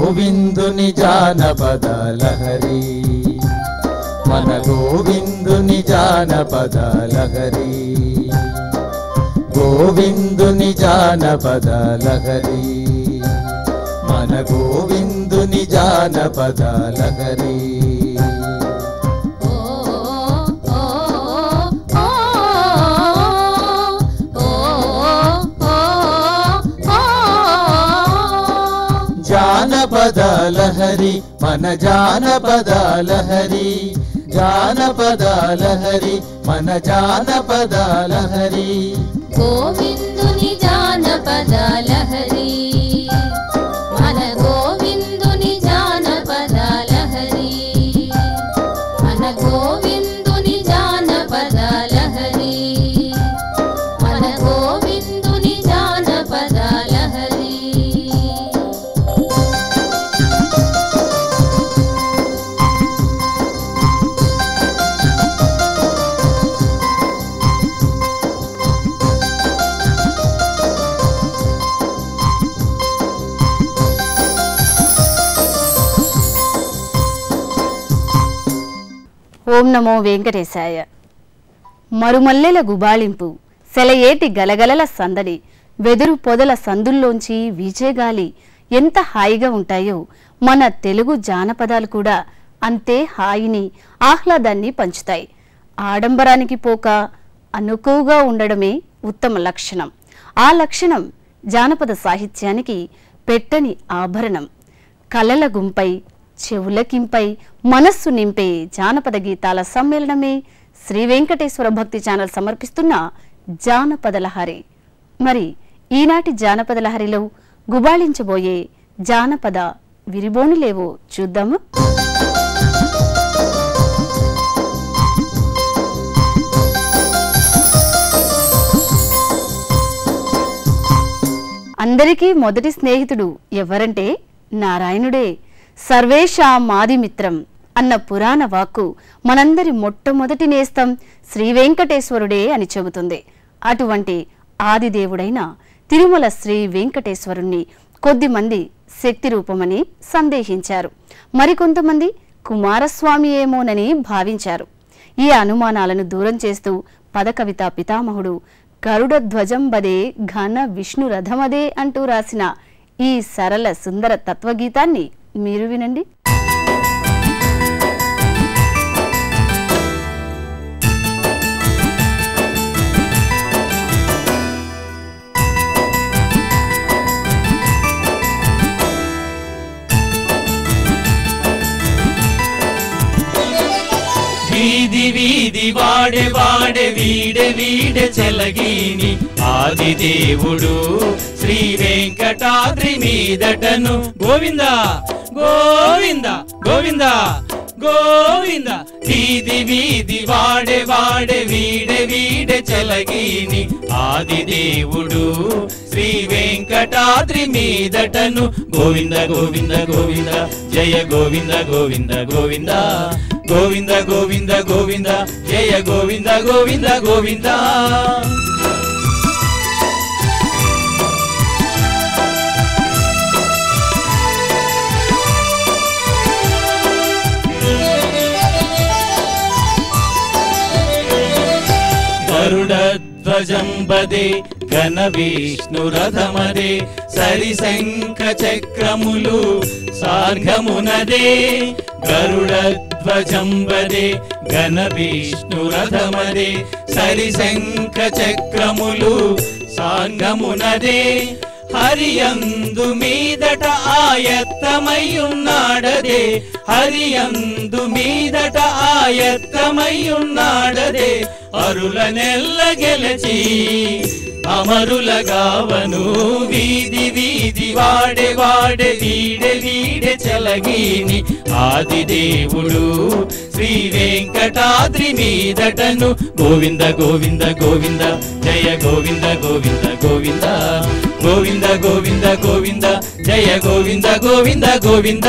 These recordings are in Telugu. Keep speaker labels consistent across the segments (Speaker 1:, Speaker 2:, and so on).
Speaker 1: గోవిందుని జానపద లహరి మన గోవిందుని జానపద లహరి గోవిందుని జానపద లహరి మన గోవిందుని జానపద లహరి
Speaker 2: ఓ ఓ ఓ ఓ ఓ
Speaker 1: జానపద లహరి మన జానపద లహరి జానపద లహరి మన జానపద లహరి
Speaker 2: గోవిందుని జానపద లహరి మన గోవిందుని జానపద లహరి మన గోవిందుని జానపద లహరి మన గోవిందుని జానపద లహరి
Speaker 3: ఓం నమో వెంకటేశాయ మరుమల్లెల గుబాళింపు సెలయేటి గలగలల సందడి వెదురు పొదల సందుల్లోంచి వీచేగాలి ఎంత హాయిగా ఉంటాయో మన తెలుగు జానపదాలు కూడా అంతే హాయిని ఆహ్లాదాన్ని పంచుతాయి ఆడంబరానికి పోక అనుకువగా ఉండడమే ఉత్తమ లక్షణం ఆ లక్షణం జానపద సాహిత్యానికి పెట్టని ఆభరణం కలల గుంపై చెవులకింపై మనస్సు నింపే జానపద గీతాల సమ్మేళనమే శ్రీ వెంకటేశ్వర భక్తి ఛానల్ సమర్పిస్తున్న జానపద లహరి మరి ఈనాటి జానపద లహరిలో గుబాళించబోయే జానపద విరిబోనులేవో చూద్దాము అందరికీ మొదటి స్నేహితుడు ఎవరంటే నారాయణుడే సర్వేషా మాది మిత్రం అన్న పురాణ వాక్కు మనందరి మొట్టమొదటి నేస్తం శ్రీ వెంకటేశ్వరుడే అని చెబుతుంది అటువంటి ఆదిదేవుడైన తిరుమల శ్రీ వెంకటేశ్వరుణ్ణి కొద్దిమంది శక్తి రూపమని సందేహించారు మరికొంతమంది కుమారస్వామి ఏమోనని భావించారు ఈ అనుమానాలను దూరం చేస్తూ పదకవితా పితామహుడు గరుడ ధ్వజంబదే ఘన విష్ణు రథమదే అంటూ రాసిన ఈ సరళ సుందర తత్వగీతాన్ని మీరు వినండి
Speaker 4: వీధి వీధి వాడే వాడే వీడే వీడే చెలగీని ఆది దేవుడు శ్రీ వెంకటాద్రి మీదటను గోవింద గోవింద గోవింద గోవింద వీధి వీధి వాడే వాడే వీడే వీడే చెలగీని ఆది దేవుడు శ్రీ వెంకటాద్రి మీదటను గోవింద గోవింద గోవింద జయ గోవింద గోవింద గోవింద గోవింద గోవింద గోవింద జయ గోవింద గోవింద గోవింద గరుడ ధ్వజంబదే ఘన విష్ణు రథమదే సరి శంఖ చక్రములు సార్ఘమునదే గరుడ ధ్వజంబదే ఘన విష్ణు రథమదే సరి శంఖ చక్రములు సాంగమునదే హరియందు మీదట ఆయత్తమయ్యున్నాడదే హరియందు మీదట ఆయత్తమయ్యున్నాడదే అరుల నెల్ల గెలచి అమరులగావను వీధి వీధి వాడే వాడే వీడే వీడే చలగీని ఆది దేవుడు శ్రీ వెంకటాద్రి మీదటను గోవింద గోవింద గోవింద జయ గోవింద గోవింద గోవింద గోవింద గోవింద గోవింద జయ గోవింద గోవింద గోవింద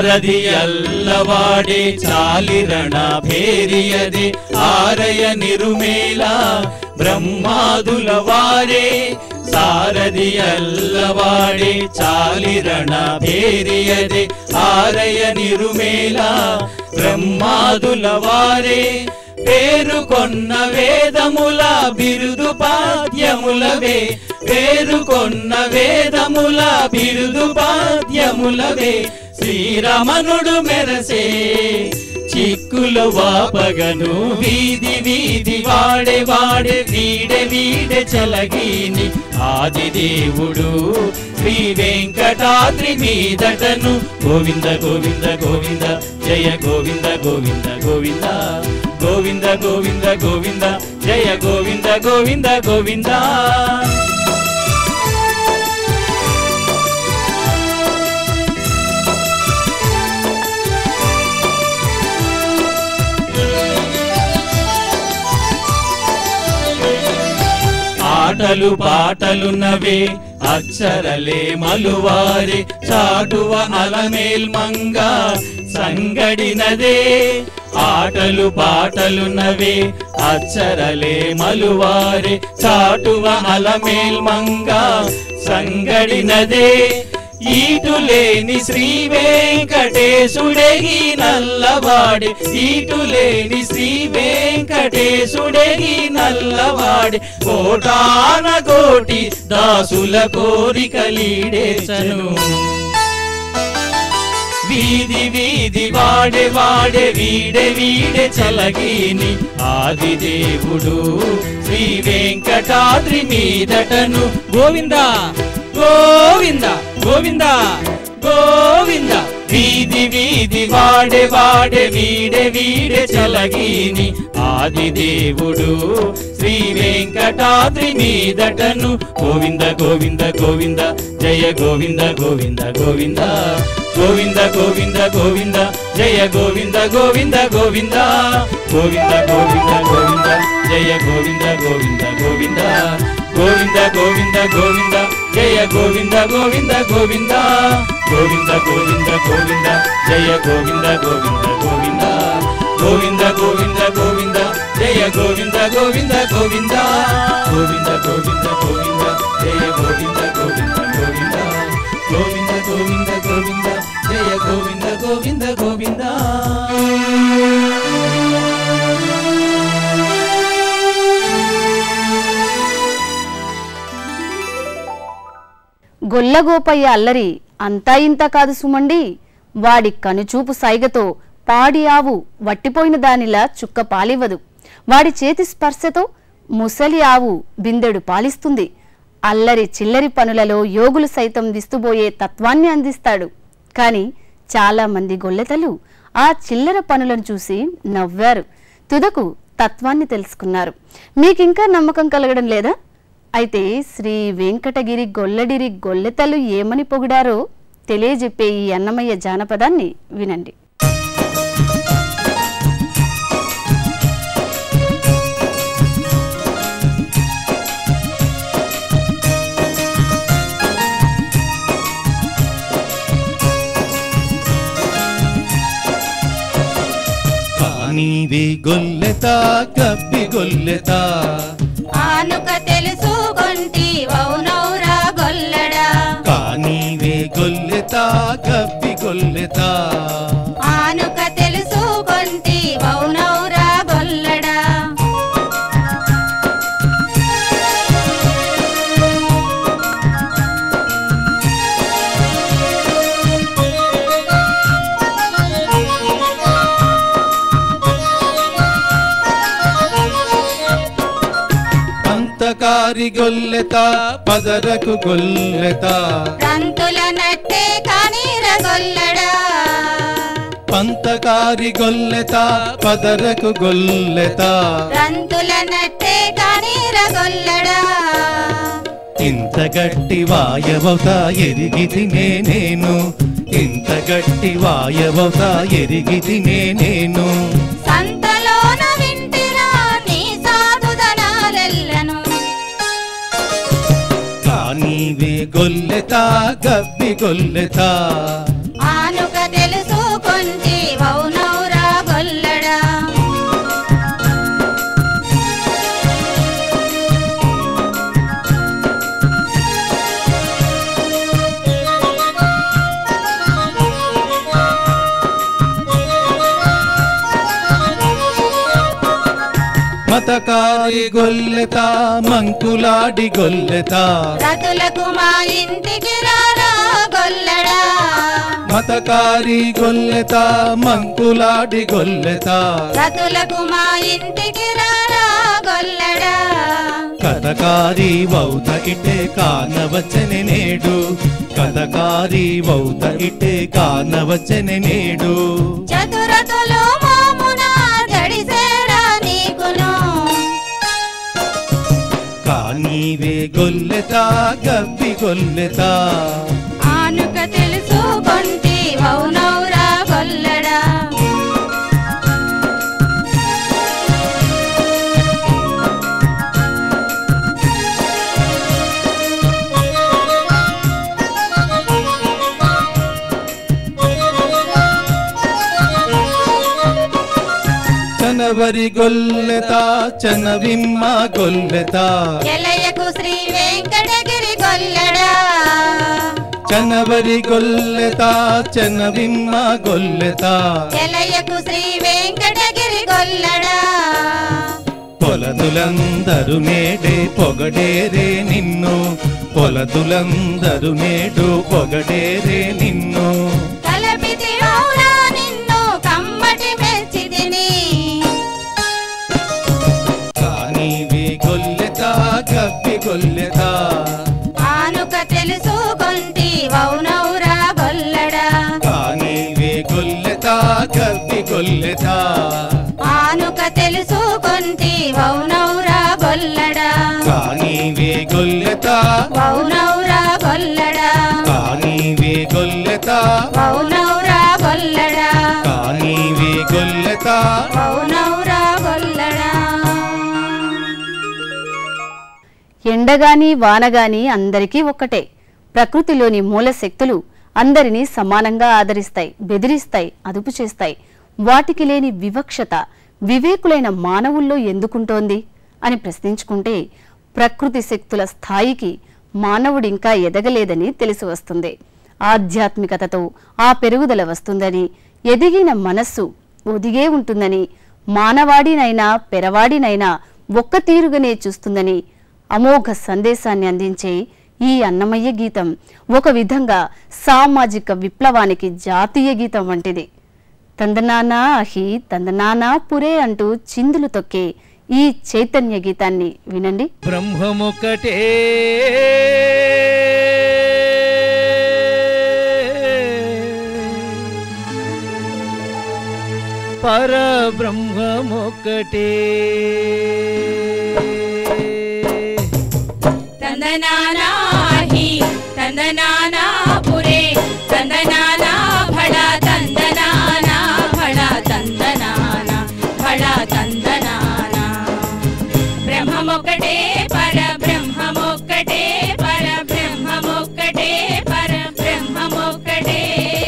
Speaker 4: ಸಾರದಿ ಅಲ್ಲವಾಡೆ ಚಾಲಿರಣ ಭೇರಿಯದೆ ಆರಯ ನಿರುಮೇಲ ಬ್ರಹ್ಮಾದುಲ ವಾರೆ ಸಾರದಿ ಅಲ್ಲವಾಡೆ ಚಾಲಿರಣ ಭೇರಿಯದೆ ಆರಯ ನಿರುಮೇಲ బ్రహ్మాదుల వారే పేరుకొన్న వేదముల బిరుదు పాద్యములవే పేరుకొన్న వేదముల బిరుదు పాద్యములవే శ్రీరమణుడు మెరసే చిక్కులు వాపగను వీధి వీధి వాడే వాడే వీడే వీడే చలగీని ఆది దేవుడు శ్రీ వెంకటాద్రి మీదటను గోవింద గోవింద గోవింద జయ గోవింద గోవింద గోవింద గోవింద గోవింద గోవింద జయ గోవింద గోవింద గోవింద ఆటలు పాటలు నవే అచ్చరలే మలువారే చాటువ అలమేల్ మంగ సంగడినదే ఆటలు పాటలు నవే అచ్చరలే మలువారే చాటువ అలమేల్ మంగ సంగడినదే ఈటులేని శ్రీ వెంకటేశుడెగి నల్లవాడే ఈటులేని శ్రీ వెంకటేశుడెగి నల్లవాడే కోటాన కోటి దాసుల కోరికలీడేచను వీధి వీధి వాడే వాడే వీడే వీడే చలగీని ఆది దేవుడు శ్రీ వెంకటాద్రి మీదటను గోవింద గోవింద గోవింద గోవింద వీధి వీధి వాడే వాడే వీడే వీడే చలగీని ఆది దేవుడు శ్రీ వెంకటాద్రి మీదటను గోవింద గోవింద గోవింద జయ గోవింద గోవింద గోవింద గోవింద గోవింద గోవింద జయ గోవింద గోవింద గోవింద గోవింద గోవింద గోవింద జయ గోవింద గోవింద గోవింద గోవింద గోవింద గోవింద జయ గోవింద గోవింద గోవింద గోవింద గోవింద గోవింద జయ గోవింద గోవింద గోవింద గోవింద గోవింద గోవింద జయ గోవింద గోవింద గోవింద గోవింద గోవింద గోవింద జయ గోవింద గోవింద గోవింద గోవింద గోవింద గోవింద జయ గోవింద గోవింద గోవింద
Speaker 3: గొల్లగోపయ్య అల్లరి అంతా ఇంత కాదు సుమండి వాడి కనుచూపు సైగతో పాడి ఆవు వట్టిపోయిన దానిలా చుక్క పాలివ్వదు వాడి చేతి స్పర్శతో ముసలి ఆవు బిందెడు పాలిస్తుంది అల్లరి చిల్లరి పనులలో యోగులు సైతం విస్తుబోయే తత్వాన్ని అందిస్తాడు కాని చాలా మంది గొల్లెతలు ఆ చిల్లర పనులను చూసి నవ్వారు తుదకు తత్వాన్ని తెలుసుకున్నారు మీకింకా నమ్మకం కలగడం లేదా అయితే శ్రీ వెంకటగిరి గొల్లడిరి గొల్లెతలు ఏమని పొగిడారో తెలియజెప్పే ఈ అన్నమయ్య జానపదాన్ని వినండి
Speaker 5: నీవే గొల్లెత కప్పి గొల్లెత
Speaker 2: ఆనుక తెలుసుకొంటి వౌనౌరా గొల్లడా
Speaker 5: కానీవే గొల్లెత కప్పి గొల్లెత
Speaker 2: ఆనుక తెలుసుకొంటి వౌనౌరా గొల్లడా
Speaker 5: పంతకారి గొల్లెత పదరకు గొల్లెత
Speaker 2: రంతుల నట్టే కానీర గొల్లడా
Speaker 5: పంతకారి గొల్లెత పదరకు గొల్లెత
Speaker 2: రంతుల నట్టే కానీర గొల్లడా
Speaker 5: ఇంత గట్టి వాయవత ఎరిగితినే నేను ఇంత గట్టి వాయవత ఎరిగితినే నేను
Speaker 2: సంతలోన వింటిరా నీ సాధుదనాలెల్లను
Speaker 5: కానీవే గొల్లెత గబ్బి గొల్లెత
Speaker 2: ఆనుక తెలుసు
Speaker 5: మతకారి గొల్లెత మంకులాడి గొల్లెత
Speaker 2: రతులకు మా ఇంటికి రారా గొల్లడా
Speaker 5: మతకారి గొల్లెత మంకులాడి గొల్లెత
Speaker 2: రతులకు మా ఇంటికి రారా గొల్లడా
Speaker 5: కథకారి వౌత ఇటే కానవచ్చని నేడు కథకారి వౌత ఇటే కానవచ్చని నేడు
Speaker 2: చతురతులు మోమున జడిసేరా నీకును
Speaker 5: కానీవే గొల్లెత గబ్బి గొల్లెత
Speaker 2: ఆనుక తెలుసుకొంటి వౌనౌరా గొల్లడా
Speaker 5: చనవరి గొల్లెత చనవిమ్మ గొల్లెత
Speaker 2: ఎలయకు శ్రీ వెంకటగిరి గొల్లడా
Speaker 5: చనవరి గొల్లెత చనవిమ్మ గొల్లెత
Speaker 2: ఎలయకు శ్రీ వెంకటగిరి గొల్లడా
Speaker 5: పొలదులందరు నేడే పొగడేరే నిన్ను పొలదులందరు నేడు పొగడేరే నిన్ను
Speaker 2: తలపితి ఔరా నిన్ను కమ్మటి మెచ్చి తిని
Speaker 5: కానీవి గొల్లెత గబ్బి గొల్లెత
Speaker 2: ఆనుక తెలుసుకొంటి వౌనౌరా గొల్లడా
Speaker 5: కానీవి గొల్లెత గబ్బి గొల్లెత
Speaker 2: ఆనుక తెలుసుకొంటి వౌనౌరా గొల్లడా
Speaker 5: కానీవి గొల్లెత
Speaker 2: వౌనౌరా గొల్లడా
Speaker 5: కానీవి గొల్లెత
Speaker 2: వౌనౌరా గొల్లడా
Speaker 5: కానీవి గొల్లెత
Speaker 2: వౌనౌరా గొల్లడా
Speaker 3: ఎండగాని వానగాని అందరికీ ఒక్కటే ప్రకృతిలోని మూల శక్తులు అందరినీ సమానంగా ఆదరిస్తాయి బెదిరిస్తాయి అదుపు చేస్తాయి వాటికి లేని వివక్షత వివేకులైన మానవుల్లో ఎందుకుంటోంది అని ప్రశ్నించుకుంటే ప్రకృతి శక్తుల స్థాయికి మానవుడింకా ఎదగలేదని తెలిసి వస్తుంది ఆధ్యాత్మికతతో ఆ పెరుగుదల వస్తుందని ఎదిగిన మనస్సు ఒదిగే ఉంటుందని మానవాడినైనా పెరవాడినైనా ఒక్క తీరుగానే చూస్తుందని అమోఘ సందేశాన్ని అందించే ఈ అన్నమయ్య గీతం ఒక విధంగా సామాజిక విప్లవానికి జాతీయ గీతం వంటిది తందనానా అహి తందనానా పురే అంటూ చిందులు తొక్కే ఈ చైతన్య గీతాన్ని వినండి
Speaker 4: బ్రహ్మమొక్కటే పరబ్రహ్మమొక్కటే
Speaker 2: తందనానాహి తందనానా పురే తందనానా భళ తందనానా భళ తందనానా భళ తందనానా బ్రహ్మమొక్కటే పర బ్రహ్మమొక్కటే పర బ్రహ్మమొక్కటే పర బ్రహ్మమొక్కటే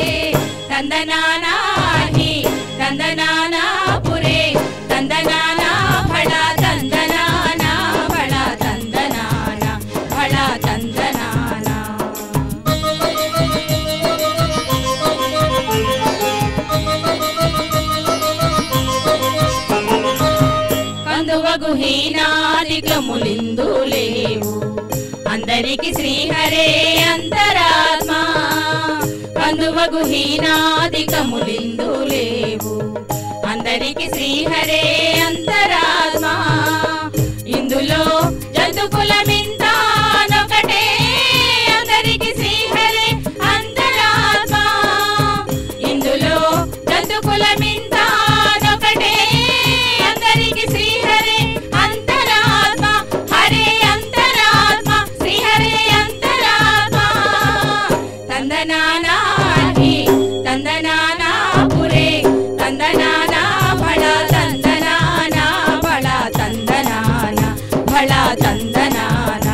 Speaker 2: తందనానాహి తందనానా పురే తందనానా భళ తందనానా భళ తందనానా భళ తందనానా కందువగు హీనాదికములిందు లేవు అందరికి శ్రీహరే అంతరాత్మ కందువగు హీనాదికములిందు లేవు అందరికి శ్రీహరే అంతరాత్మ ఇందులో జంతుకులమింతానొకటే అందరికి శ్రీహరే అంతరాత్మ ఇందులో జంతుకులమింతానొకటే అందరికి శ్రీహరే అంతరాత్మ హరే అంతరాత్మ శ్రీహరే అంతరాత్మ తందనానాహి తందనానా పురే తందనానా భళ తందనానా భళ తందనానా భళ తందనానా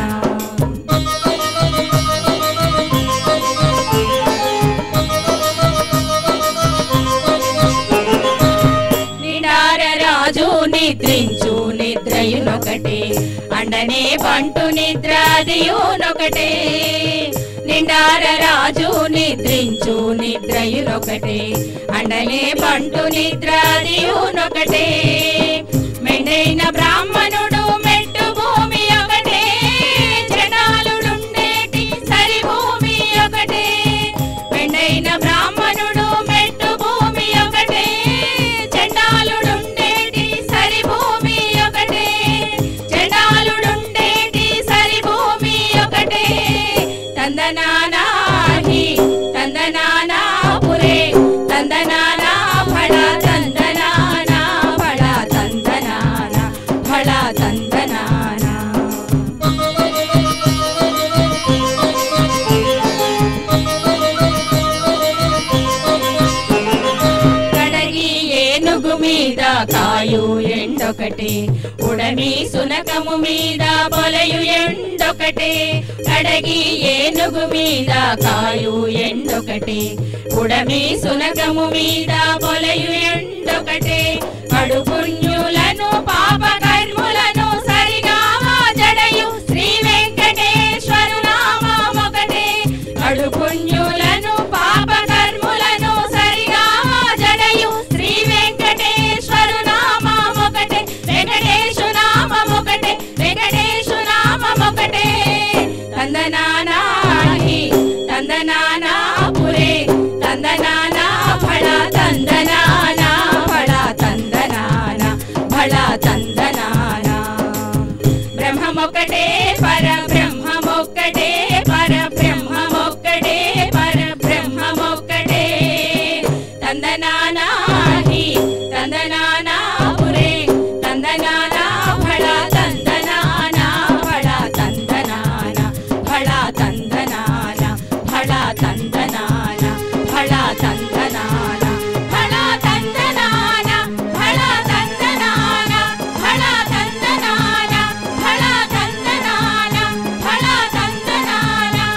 Speaker 2: నిడార రాజు నిద్రించు నిద్రయునొకటే అండనే పంటు నిద్రాదియునొకటే నిండార రాజు నిద్రించు నిద్రయునొకటే అండనే పంటు నిద్రాదియునొకటే మెండైన బ్రాహ్మణ మీద కాయు ఎండొకటే ఉడమి సునకము మీద పొలయు ఎండొకటే అడగి ఏనుగు మీద కాయు ఎండొకటే ఉడమి సునకము మీద పొలయు ఎండొకటే కడు పుణ్యులను పాప కర్ములను సరిగా జడయు శ్రీ వెంకటేశ్వరు నామమొకటే కడు పుణ్యులను పాప కర్ములను సరిగా జడయు శ్రీ వెంకటేశ్వరు నామమొకటే వెంకటేశు నామమొకటే వెంకటేశు నామమొకటే తందనానాహి తందనానా పురే తందనానా ఫళ తందనానా ఫళ తందనానా ఫళ తందనానా బ్రహ్మమొక్కటే పర బ్రహ్మమొక్కటే పర బ్రహ్మమొక్కటే పర బ్రహ్మమొక్కటే తందనానాహి తందనానా పురే తందనానా ఫళ తందనానా ఫళ తందనానా ఫళ తందనానా ఫళ తందనానా ఫళ తందనానా ఫళ తందనానా ఫళ తందనానా ఫళ తందనానా ఫళ తందనానా ఫళ తందనానా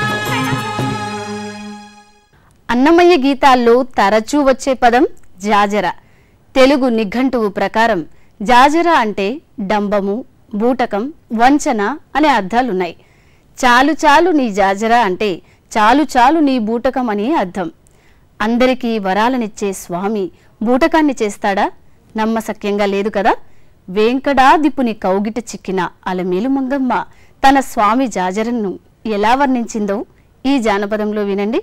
Speaker 3: అన్నమయ్య గీతాల్లో తరచూ వచ్చే పదం జాజర తెలుగు నిఘంటువు ప్రకారం జాజర అంటే డంబము బూటకం వంచన అనే అర్థాలున్నాయి చాలు చాలు నీ జాజర అంటే చాలు చాలు నీ బూటకం అని అర్థం అందరికీ వరాలనిచ్చే స్వామి బూటకాన్ని చేస్తాడా నమ్మసక్యంగా లేదు కదా వేంకటాదిపుని కౌగిట చిక్కిన అలమేలు మంగమ్మ తన స్వామి జాజరను ఎలా వర్ణించిందో ఈ జానపదంలో వినండి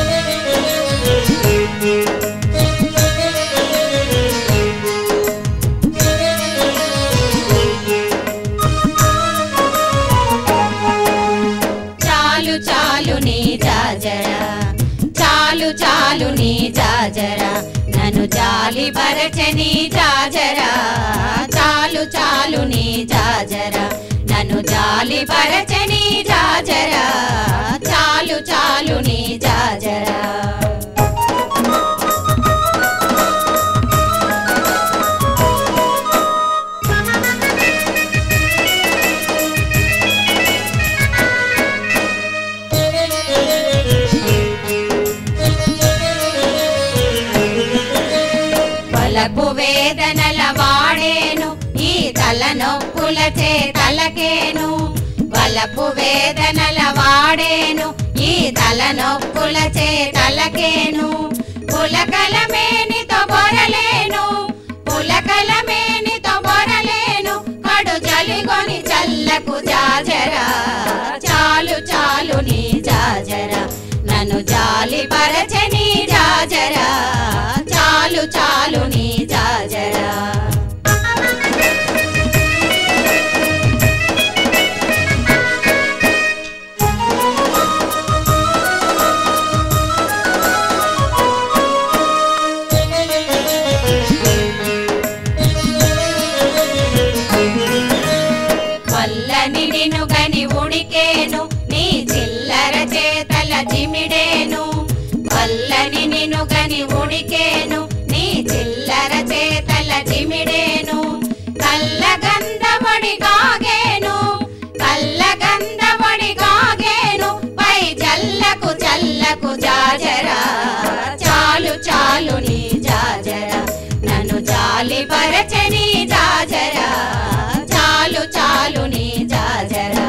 Speaker 2: చాలు చాలు నీ జాజర చాలు చాలు నీ జాజర నన్ను జాలి బరచని జాజర చాలు చాలు నీ జాజర నన్ను జాలి బరచని జాజర చాలు చాలు నీ జాజర వలపు వేదనల వాడేను ఈ తలనొప్పుల చే తలకేను వలపు వేదనల వాడేను ఈ తలనొప్పుల చే తలకేను పులకల మేనితో బొరలేను పులకల మేనితో బొరలేను కడు జలిగొని చల్లకు జాజరా చాలు చాలు నీ జాజరా నన్ను జాలి పరచని జాజరా చాలు చాలు నీ జాజరా వల్లని నిన్ను గని ఉడికేను నీ చిల్లర చేతల చిమిడేను వల్లని నిన్ను గని ఉడికేను నీ చిల్లర చేతల చిమిడేను కల్ల గంధమడి గాగేను కల్ల గంధమడి గాగేను పై చల్లకు చల్లకు జాజరా చాలు చాలు నీ జాజరా నన్ను జాలి పరచని జాజరా చాలు చాలు నీ జాజరా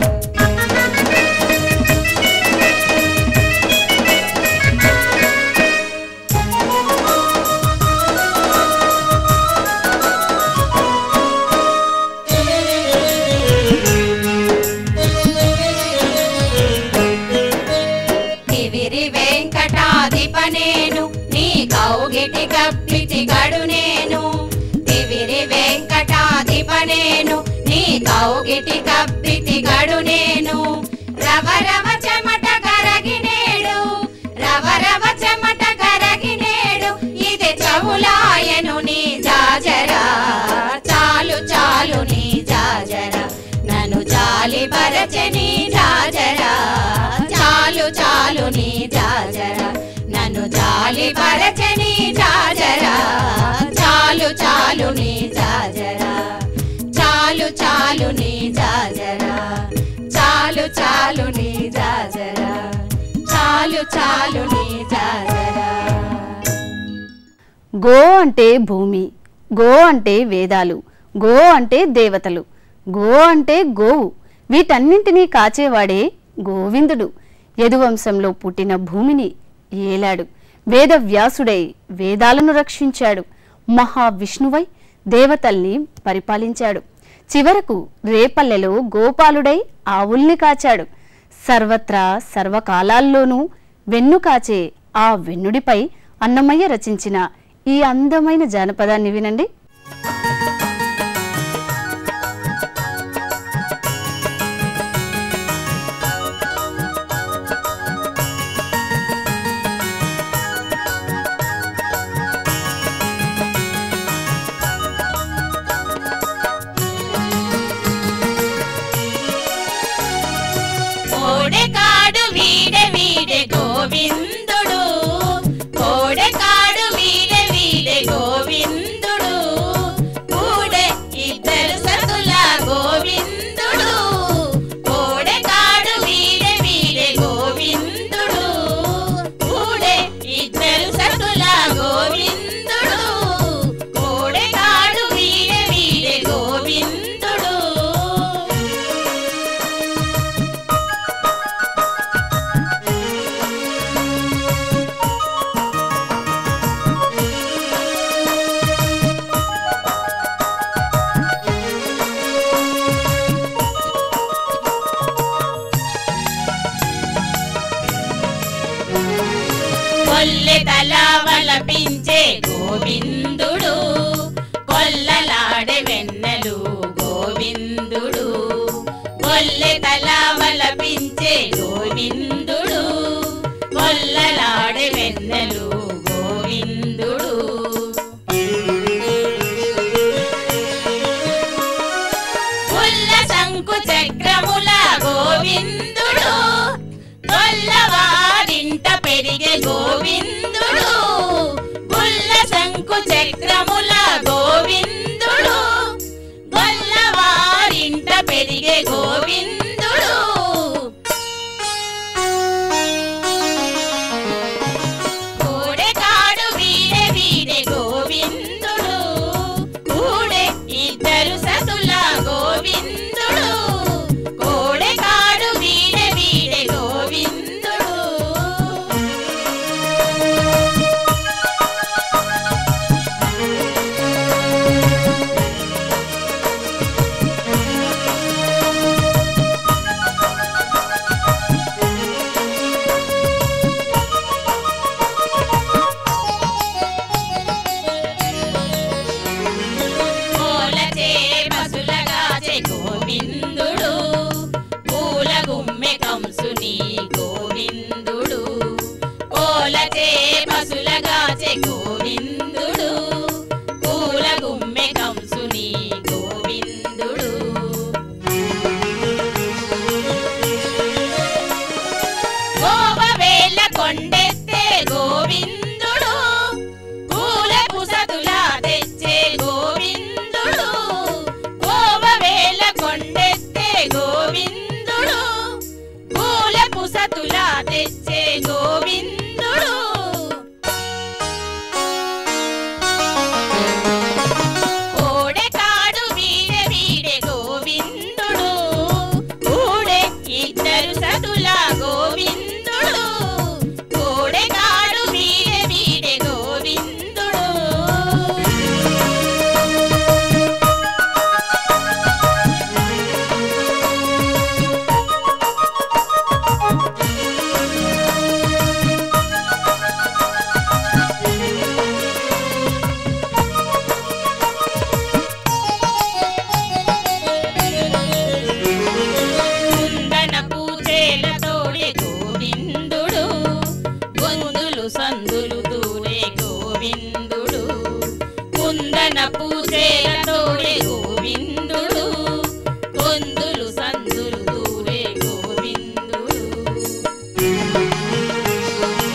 Speaker 2: తివిరి వెంకటాధిపనేను నీ కౌగిటి కప్పిటి గడు నేను తివిరి వెంకటాధిపనేను నీ కౌగిటి కప్పిటి గడు నేను రవ రవ చెమట కరగినేడు రవ రవ చెమట కరగినేడు ఇది చవులాయను నీ జాజరా చాలు చాలు నీ జాజరా నన్ను జాలి పరచని జాజరా చాలు చాలు నీ జాజరా నన్ను జాలి పరచని జాజరా చాలు చాలు నీ జాజరా చాలు చాలు నీ జాజరా చాలు చాలు నీ జాజరా చాలు చాలు నీ జాజరా
Speaker 3: గో అంటే భూమి గో అంటే వేదాలు గో అంటే దేవతలు గో అంటే గోవు వీటన్నింటినీ కాచేవాడే గోవిందుడు యదువంశంలో పుట్టిన భూమిని ఏలాడు వేద వ్యాసుడై వేదాలను రక్షించాడు మహావిష్ణువై దేవతల్ని పరిపాలించాడు చివరకు రేపల్లెలో గోపాలుడై ఆవుల్ని కాచాడు సర్వత్రా సర్వకాలాల్లోనూ వెన్ను కాచే ఆ వెన్నుడిపై అన్నమయ్య రచించిన ఈ అందమైన జానపదాన్ని వినండి
Speaker 2: కోడెకాడు వీడే వీడే గోవిందుడు కోడెకాడు వీడే వీడే గోవిందుడు కూడే ఇద్దరు సతుల గోవిందుడు కోడెకాడు వీడే వీడే గోవిందుడు కూడే ఇద్దరు సతుల గోవిందుడు కోడెకాడు వీడే వీడే గోవిందుడు కొల్లె తల వలపించే గోవిందుడు కొల్లలాడే వెన్నెలు గోవిందుడు కొల్లె తల వలపించే గోవిందుడు కొల్లలాడే వెన్నెలు గోవిందుడు పుల్ల శంకు చక్రముల గోవిందుడు గొల్లవారింట పెరిగే గోవిందుడు పుల్ల శంకు చక్రముల గోవిందుడు గొల్లవారింట పెరిగే గోవిందుడు కోడెకాడు వీడే వీడే గోవిందుడు కూడే ఇద్దరు సతుల గోవిందుడు కోడెకాడు వీడే వీడే గోవిందుడు పూలచే పసులగాచే గోవిందుడు పూల గుమ్మె కంసుని గోవిందుడు పూలచే పసులగాచే గోవిందుడు పూల గుమ్మె కంసుని గోవిందుడు గోపవేల కొండెత్తే గోవిందుడు పూల పుసతులా తెచ్చే గోవిందుడు గోపవేల కొండెత్తే గోవిందుడు పూల పుసతులా తెచ్చే గోవిందుడు కోడెకాడు వీడే వీడే గోవిందుడు కూడే ఇద్దరు సతుల గోవిందుడు కోడెకాడు వీడే వీడే గోవిందుడు కుందన పూచేల తోడే గోవిందుడు గొందులు సందులు దూరే గోవిందుడు కుందన పూచేల తోడే గోవిందుడు గొందులు సందులు దూరే గోవిందుడు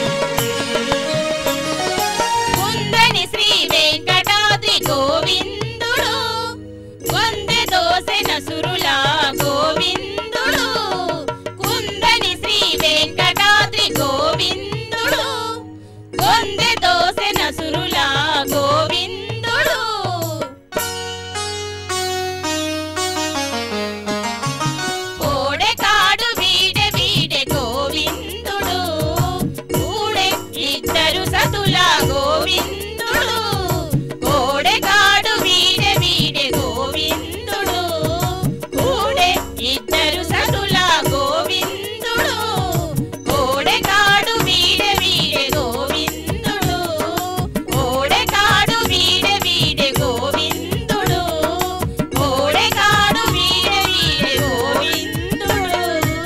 Speaker 2: కుందని శ్రీ వెంకటాద్రి గోవిందుడు నసురులా గోవిందుడు కుందని శ్రీ వెంకటాద్రి గోవిందుడు కొందె దోసె నసురులా గోవిందుడు ఓడే కాడు వీడే వీడే గోవిందుడు కూడే ఇద్దరు సతుల గోవిందుడు ఓడే కాడు వీడే వీడే గోవిందుడు కూడే ఇద్దరు సతుల గోవిందుడు ఓడే కాడు వీడే వీడే గోవిందుడు ఓడే కాడు వీడే వీడే గోవిందుడు ఓడే కాడు వీడే వీడే గోవిందుడు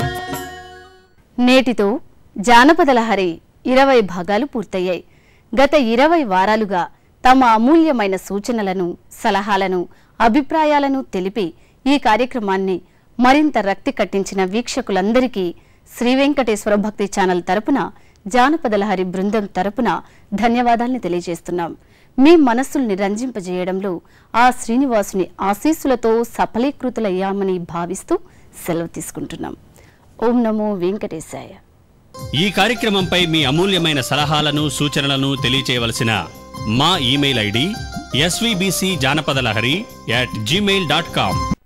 Speaker 3: నేటితో జానపద లహరి ఇరవై భాగాలు పూర్తయ్యాయి గత ఇరవై వారాలుగా తమ అమూల్యమైన సూచనలను సలహాలను అభిప్రాయాలను తెలిపి ఈ కార్యక్రమాన్ని మరింత రక్తి కట్టించిన వీక్షకులందరికీ శ్రీ వెంకటేశ్వర భక్తి ఛానల్ తరపున జానపద లహరి బృందం తరపున ధన్యవాదాల్ని తెలియజేస్తున్నాం మీ మనస్సుల్ని రంజింపజేయడంలో ఆ శ్రీనివాసుని ఆశీస్సులతో సఫలీకృతులయ్యామని భావిస్తూ సెలవు తీసుకుంటున్నాం ఓం నమో వెంకటేశాయ
Speaker 6: ఈ కార్యక్రమంపై మీ అమూల్యమైన సలహాలను సూచనలను తెలియచేయవలసిన మా email ID SVBC Janapada Lahari at Gmail dot com